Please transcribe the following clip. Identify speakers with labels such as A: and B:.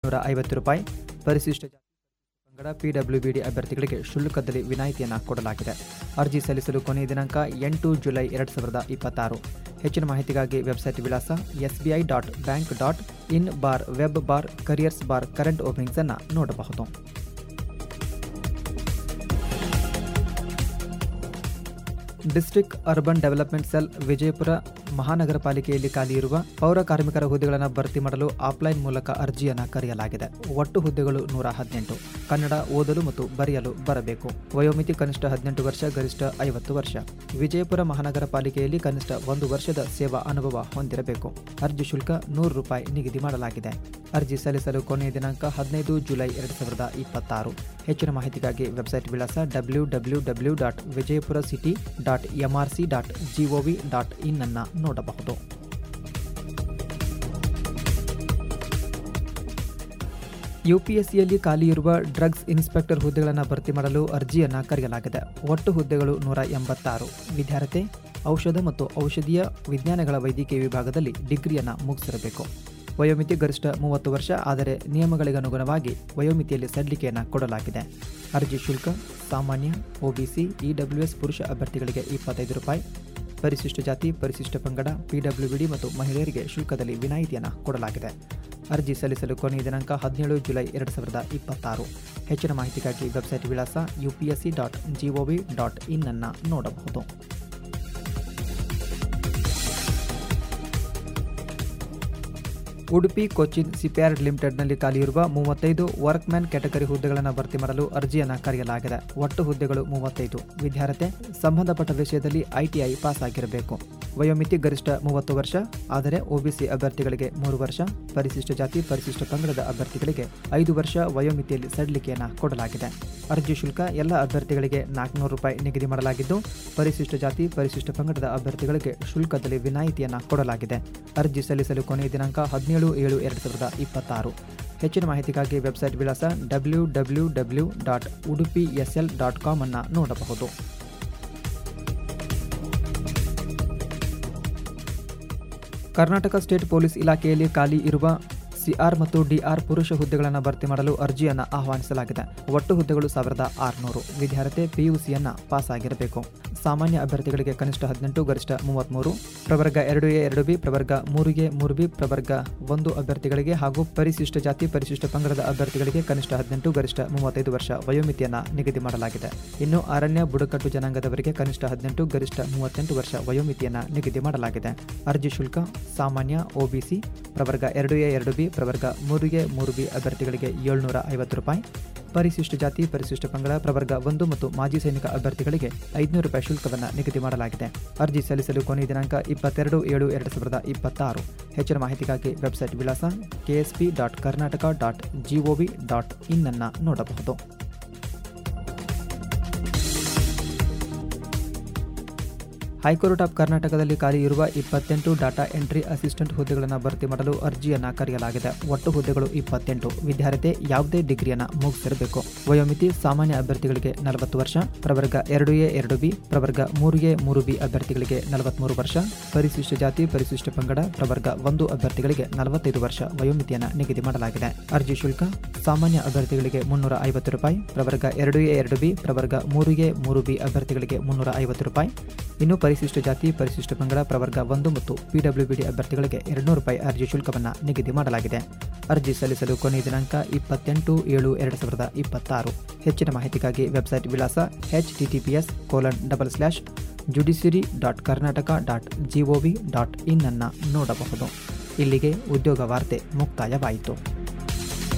A: ಏಳ್ನೂರ ಐವತ್ತು ರೂಪಾಯಿ ಪರಿಶಿಷ್ಟ ಜಾತಿ ಪಂಗಡ ಪಿಡಬ್ಲ್ಯೂಬಿಡಿ ಅಭ್ಯರ್ಥಿಗಳಿಗೆ ಶುಲ್ಕದಲ್ಲಿ ವಿನಾಯಿತಿಯನ್ನು ಕೊಡಲಾಗಿದೆ ಅರ್ಜಿ ಸಲ್ಲಿಸಲು ಕೊನೆಯ ದಿನಾಂಕ ಎಂಟು ಜುಲೈ ಎರಡು ಸಾವಿರದ ಇಪ್ಪತ್ತಾರು ಹೆಚ್ಚಿನ ಮಾಹಿತಿಗಾಗಿ ವೆಬ್ಸೈಟ್ ವಿಳಾಸ S B I dot bank dot in bar web bar careers bar current openings ಅನ್ನು ನೋಡಬಹುದು district urban development cell Vijayapura ಮಹಾನಗರ ಪಾಲಿಕೆಯಲ್ಲಿ ಖಾಲಿ ಇರುವ ಪೌರ ಕಾರ್ಮಿಕರ ಹುದ್ದೆಗಳನ್ನು ಭರ್ತಿ ಮಾಡಲು ಆಫ್ಲೈನ್ ಮೂಲಕ ಅರ್ಜಿಯನ್ನು ಕರೆಯಲಾಗಿದೆ ಒಟ್ಟು ಹುದ್ದೆಗಳು ನೂರ ಹದಿನೆಂಟು ಕನ್ನಡ ಓದಲು ಮತ್ತು ಬರೆಯಲು ಬರಬೇಕು ವಯೋಮಿತಿ ಕನಿಷ್ಠ ಹದಿನೆಂಟು ವರ್ಷ ಗರಿಷ್ಠ ಐವತ್ತು ವರ್ಷ ವಿಜಯಪುರ ಮಹಾನಗರ ಪಾಲಿಕೆಯಲ್ಲಿ ಕನಿಷ್ಠ ಒಂದು ವರ್ಷದ ಸೇವಾ ಅನುಭವ ಹೊಂದಿರಬೇಕು ಅರ್ಜಿ ಶುಲ್ಕ ನೂರು ರೂಪಾಯಿ ನಿಗದಿ ಮಾಡಲಾಗಿದೆ ಅರ್ಜಿ ಸಲ್ಲಿಸಲು ಕೊನೆಯ ದಿನಾಂಕ ಹದಿನೈದು ಜುಲೈ ಎರಡು ಸಾವಿರದ ಇಪ್ಪತ್ತಾರು ಹೆಚ್ಚಿನ ಮಾಹಿತಿಗಾಗಿ ವೆಬ್ಸೈಟ್ ವಿಳಾಸ W W W dot Vijayapura city dot MRC dot GOV dot in ಅನ್ನು ನೋಡಬಹುದು ಯುಪಿಎಸ್ಸಿಯಲ್ಲಿ ಖಾಲಿ ಇರುವ ಡ್ರಗ್ಸ್ ಇನ್ಸ್ಪೆಕ್ಟರ್ ಹುದ್ದೆಗಳನ್ನು ಭರ್ತಿ ಮಾಡಲು ಅರ್ಜಿಯನ್ನು ಕರೆಯಲಾಗಿದೆ ಒಟ್ಟು ಹುದ್ದೆಗಳು ನೂರ ಎಂಬತ್ತಾರು ವಿದ್ಯಾರ್ಥಿ ಔಷಧ ಮತ್ತು ಔಷಧೀಯ ವಿಜ್ಞಾನಗಳ ವೈದ್ಯಕೀಯ ವಿಭಾಗದಲ್ಲಿ ಡಿಗ್ರಿಯನ್ನು ಮುಗಿಸಿರಬೇಕು ವಯೋಮಿತಿ ಗರಿಷ್ಠ ಮೂವತ್ತು ವರ್ಷ ಆದರೆ ನಿಯಮಗಳಿಗನುಗುಣವಾಗಿ ವಯೋಮಿತಿಯಲ್ಲಿ ಸಡಿಲಿಕೆಯನ್ನು ಕೊಡಲಾಗಿದೆ ಅರ್ಜಿ ಶುಲ್ಕ ಸಾಮಾನ್ಯ ಒಬಿಸಿ ಇಡಬ್ಲ್ಯೂಎಸ್ ಪುರುಷ ಅಭ್ಯರ್ಥಿಗಳಿಗೆ ಇಪ್ಪತ್ತೈದು ರೂಪಾಯಿ ಪರಿಶಿಷ್ಟ ಜಾತಿ ಪರಿಶಿಷ್ಟ ಪಂಗಡ ಪಿಡಬ್ಲ್ಯೂಬಿಡಿ ಮತ್ತು ಮಹಿಳೆಯರಿಗೆ ಶುಲ್ಕದಲ್ಲಿ ವಿನಾಯಿತಿಯನ್ನು ಕೊಡಲಾಗಿದೆ ಅರ್ಜಿ ಸಲ್ಲಿಸಲು ಕೊನೆಯ ದಿನಾಂಕ ಹದಿನೇಳು ಜುಲೈ ಎರಡು ಸಾವಿರದ ಇಪ್ಪತ್ತಾರು ಹೆಚ್ಚಿನ ಮಾಹಿತಿಗಾಗಿ ವೆಬ್ಸೈಟ್ ವಿಳಾಸ U P S C dot GOV dot in ಅನ್ನು ನೋಡಬಹುದು ಉಡುಪಿ ಕೊಚ್ಚಿನ್ ಸಿಪ್ಯಾರ್ಡ್ ಲಿಮಿಟೆಡ್ನಲ್ಲಿ ಖಾಲಿಯಿರುವ ಮೂವತ್ತೈದು ವರ್ಕ್ಮ್ಯಾನ್ ಕ್ಯಾಟಗರಿ ಹುದ್ದೆಗಳನ್ನು ಭರ್ತಿ ಮಾಡಲು ಅರ್ಜಿಯನ್ನು ಕರೆಯಲಾಗಿದೆ ಒಟ್ಟು ಹುದ್ದೆಗಳು ಮೂವತ್ತೈದು ವಿದ್ಯಾರ್ಥಿ ಸಂಬಂಧಪಟ್ಟ ವಿಷಯದಲ್ಲಿ ಐಟಿಐ ಪಾಸ್ ಆಗಿರಬೇಕು ವಯೋಮಿತಿ ಗರಿಷ್ಠ ಮೂವತ್ತು ವರ್ಷ ಆದರೆ ಒಬಿಸಿ ಅಭ್ಯರ್ಥಿಗಳಿಗೆ ಮೂರು ವರ್ಷ ಪರಿಶಿಷ್ಟ ಜಾತಿ ಪರಿಶಿಷ್ಟ ಪಂಗಡದ ಅಭ್ಯರ್ಥಿಗಳಿಗೆ ಐದು ವರ್ಷ ವಯೋಮಿತಿಯಲ್ಲಿ ಸಡಿಲಿಕೆಯನ್ನು ಕೊಡಲಾಗಿದೆ ಅರ್ಜಿ ಶುಲ್ಕ ಎಲ್ಲ ಅಭ್ಯರ್ಥಿಗಳಿಗೆ ನಾಲ್ಕುನೂರು ರೂಪಾಯಿ ನಿಗದಿ ಮಾಡಲಾಗಿದ್ದು ಪರಿಶಿಷ್ಟ ಜಾತಿ ಪರಿಶಿಷ್ಟ ಪಂಗಡದ ಅಭ್ಯರ್ಥಿಗಳಿಗೆ ಶುಲ್ಕದಲ್ಲಿ ವಿನಾಯಿತಿಯನ್ನು ಕೊಡಲಾಗಿದೆ ಅರ್ಜಿ ಸಲ್ಲಿಸಲು ಕೊನೆಯ ದಿನಾಂಕ ಹದಿನೇಳು ಏಳು ಎರಡು ಸಾವಿರದ ಇಪ್ಪತ್ತಾರು ಹೆಚ್ಚಿನ ಮಾಹಿತಿಗಾಗಿ ವೆಬ್ಸೈಟ್ ವಿಳಾಸ W W W dot Udupi S L dot com ಅನ್ನು ನೋಡಬಹುದು ಕರ್ನಾಟಕ ಸ್ಟೇಟ್ ಪೊಲೀಸ್ ಇಲಾಖೆಯಲ್ಲಿ ಖಾಲಿ ಇರುವ ಸಿಆರ್ ಮತ್ತು ಡಿಆರ್ ಪುರುಷ ಹುದ್ದೆಗಳನ್ನು ಭರ್ತಿ ಮಾಡಲು ಅರ್ಜಿಯನ್ನು ಆಹ್ವಾನಿಸಲಾಗಿದೆ ಒಟ್ಟು ಹುದ್ದೆಗಳು ಸಾವಿರದ ಆರುನೂರು ವಿದ್ಯಾರ್ಥಿ ಪಿಯುಸಿಯನ್ನು ಪಾಸ್ ಆಗಿರಬೇಕು ಸಾಮಾನ್ಯ ಅಭ್ಯರ್ಥಿಗಳಿಗೆ ಕನಿಷ್ಠ ಹದಿನೆಂಟು ಗರಿಷ್ಠ ಮೂವತ್ತ್ಮೂರು ಪ್ರವರ್ಗ ಎರಡು ಎ ಎರಡು ಬಿ ಪ್ರವರ್ಗ ಮೂರು ಎ ಮೂರು ಬಿ ಪ್ರವರ್ಗ ಒಂದು ಅಭ್ಯರ್ಥಿಗಳಿಗೆ ಹಾಗೂ ಪರಿಶಿಷ್ಟ ಜಾತಿ ಪರಿಶಿಷ್ಟ ಪಂಗಡದ ಅಭ್ಯರ್ಥಿಗಳಿಗೆ ಕನಿಷ್ಠ ಹದಿನೆಂಟು ಗರಿಷ್ಠ ಮೂವತ್ತೈದು ವರ್ಷ ವಯೋಮಿತಿಯನ್ನು ನಿಗದಿ ಮಾಡಲಾಗಿದೆ ಇನ್ನು ಅರಣ್ಯ ಬುಡಕಟ್ಟು ಜನಾಂಗದವರಿಗೆ ಕನಿಷ್ಠ ಹದಿನೆಂಟು ಗರಿಷ್ಠ ಮೂವತ್ತೆಂಟು ವರ್ಷ ವಯೋಮಿತಿಯನ್ನು ನಿಗದಿ ಮಾಡಲಾಗಿದೆ ಅರ್ಜಿ ಶುಲ್ಕ ಸಾಮಾನ್ಯ ಒಬಿಸಿ ಪ್ರವರ್ಗ ಎರಡು ಎ ಎರಡು ಬಿ ಪ್ರವರ್ಗ ಮೂರು ಎ ಮೂರು ಬಿ ಅಭ್ಯರ್ಥಿಗಳಿಗೆ ಏಳ್ನೂರ ಐವತ್ತು ರೂಪಾಯಿ ಪರಿಶಿಷ್ಟ ಜಾತಿ ಪರಿಶಿಷ್ಟ ಪಂಗಡ ಪ್ರವರ್ಗ ಒಂದು ಮತ್ತು ಮಾಜಿ ಸೈನಿಕ ಅಭ್ಯರ್ಥಿಗಳಿಗೆ ಐದುನೂರು ರೂಪಾಯಿ ಶುಲ್ಕವನ್ನು ನಿಗದಿ ಮಾಡಲಾಗಿದೆ ಅರ್ಜಿ ಸಲ್ಲಿಸಲು ಕೊನೆಯ ದಿನಾಂಕ ಇಪ್ಪತ್ತೆರಡು ಏಳು ಎರಡು ಸಾವಿರದ ಇಪ್ಪತ್ತಾರು ಹೆಚ್ಚಿನ ಮಾಹಿತಿಗಾಗಿ ವೆಬ್ಸೈಟ್ ವಿಳಾಸ KSP dot Karnataka dot GOV dot in ಅನ್ನು ನೋಡಬಹುದು ಹೈಕೋರ್ಟ್ ಆಫ್ ಕರ್ನಾಟಕದಲ್ಲಿ ಖಾಲಿ ಇರುವ ಇಪ್ಪತ್ತೆಂಟು ಡಾಟಾ ಎಂಟ್ರಿ ಅಸಿಸ್ಟೆಂಟ್ ಹುದ್ದೆಗಳನ್ನು ಭರ್ತಿ ಮಾಡಲು ಅರ್ಜಿಯನ್ನು ಕರೆಯಲಾಗಿದೆ ಒಟ್ಟು ಹುದ್ದೆಗಳು ಇಪ್ಪತ್ತೆಂಟು ವಿದ್ಯಾರ್ಥಿ ಯಾವುದೇ ಡಿಗ್ರಿಯನ್ನು ಮುಗಿಸಿರಬೇಕು ವಯೋಮಿತಿ ಸಾಮಾನ್ಯ ಅಭ್ಯರ್ಥಿಗಳಿಗೆ ನಲವತ್ತು ವರ್ಷ ಪ್ರವರ್ಗ ಎರಡು ಎ ಎರಡು ಬಿ ಪ್ರವರ್ಗ ಮೂರು ಎ ಮೂರು ಬಿ ಅಭ್ಯರ್ಥಿಗಳಿಗೆ ನಲವತ್ಮೂರು ವರ್ಷ ಪರಿಶಿಷ್ಟ ಜಾತಿ ಪರಿಶಿಷ್ಟ ಪಂಗಡ ಪ್ರವರ್ಗ ಒಂದು ಅಭ್ಯರ್ಥಿಗಳಿಗೆ ನಲವತ್ತೈದು ವರ್ಷ ವಯೋಮಿತಿಯನ್ನು ನಿಗದಿ ಮಾಡಲಾಗಿದೆ ಅರ್ಜಿ ಶುಲ್ಕ ಸಾಮಾನ್ಯ ಅಭ್ಯರ್ಥಿಗಳಿಗೆ ಮುನ್ನೂರ ಐವತ್ತು ರೂಪಾಯಿ ಪ್ರವರ್ಗ ಎರಡು ಎ ಎರಡು ಬಿ ಪ್ರವರ್ಗ ಮೂರು ಎ ಮೂರು ಬಿ ಅಭ್ಯರ್ಥಿಗಳಿಗೆ ಮುನ್ನೂರ ಐವತ್ತು ರೂಪಾಯಿ ಇನ್ನು ಪರಿಶಿಷ್ಟ ಜಾತಿ ಪರಿಶಿಷ್ಟ ಪಂಗಡ ಪ್ರವರ್ಗ ಒಂದು ಮತ್ತು ಪಿಡಬ್ಲ್ಯೂಬಿಡಿ ಅಭ್ಯರ್ಥಿಗಳಿಗೆ ಎರಡುನೂರು ರೂಪಾಯಿ ಅರ್ಜಿ ಶುಲ್ಕವನ್ನು ನಿಗದಿ ಮಾಡಲಾಗಿದೆ ಅರ್ಜಿ ಸಲ್ಲಿಸಲು ಕೊನೆಯ ದಿನಾಂಕ ಇಪ್ಪತ್ತೆಂಟು ಏಳು ಎರಡು ಸಾವಿರದ ಇಪ್ಪತ್ತಾರು ಹೆಚ್ಚಿನ ಮಾಹಿತಿಗಾಗಿ ವೆಬ್ಸೈಟ್ ವಿಳಾಸ H T T P S colon double slash judiciary dot Karnataka dot GOV dot in ಅನ್ನು ನೋಡಬಹುದು ಇಲ್ಲಿಗೆ ಉದ್ಯೋಗ ವಾರ್ತೆ ಮುಕ್ತಾಯವಾಯಿತು